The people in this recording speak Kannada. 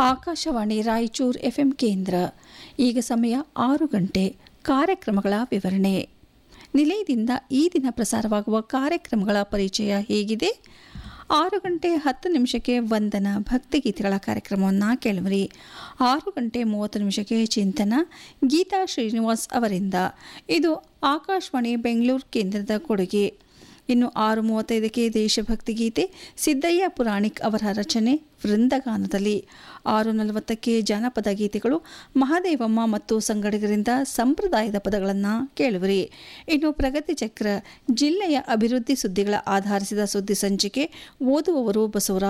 ಆಕಾಶವಾಣಿ ರಾಯಚೂರು ಎಫ್ಎಂ ಕೇಂದ್ರ ಈಗ ಸಮಯ ಆರು ಗಂಟೆ ಕಾರ್ಯಕ್ರಮಗಳ ವಿವರಣೆ ನಿಲಯದಿಂದ ಈ ದಿನ ಪ್ರಸಾರವಾಗುವ ಕಾರ್ಯಕ್ರಮಗಳ ಪರಿಚಯ ಹೇಗಿದೆ ಆರು ಗಂಟೆ ಹತ್ತು ನಿಮಿಷಕ್ಕೆ ವಂದನ ಭಕ್ತಿಗೀತೆಗಳ ಕಾರ್ಯಕ್ರಮವನ್ನು ಕೇಳುವರಿ ಆರು ಗಂಟೆ ಮೂವತ್ತು ನಿಮಿಷಕ್ಕೆ ಚಿಂತನ ಗೀತಾ ಶ್ರೀನಿವಾಸ್ ಅವರಿಂದ ಇದು ಆಕಾಶವಾಣಿ ಬೆಂಗಳೂರು ಕೇಂದ್ರದ ಕೊಡುಗೆ ಇನ್ನು ಆರು ಮೂವತ್ತೈದಕ್ಕೆ ದೇಶಭಕ್ತಿ ಗೀತೆ ಸಿದ್ದಯ್ಯ ಪುರಾಣಿಕ್ ಅವರ ರಚನೆ ವೃಂದಗಾನದಲ್ಲಿ ಆರು ನಲವತ್ತಕ್ಕೆ ಜಾನಪದ ಗೀತೆಗಳು ಮಹಾದೇವಮ್ಮ ಮತ್ತು ಸಂಗಡಿಗರಿಂದ ಸಂಪ್ರದಾಯದ ಪದಗಳನ್ನು ಕೇಳುವರಿ ಇನ್ನು ಪ್ರಗತಿ ಚಕ್ರ ಜಿಲ್ಲೆಯ ಅಭಿವೃದ್ಧಿ ಸುದ್ದಿಗಳ ಆಧರಿಸಿದ ಸುದ್ದಿ ಸಂಚಿಕೆ ಓದುವವರು ಬಸವರಾಜ್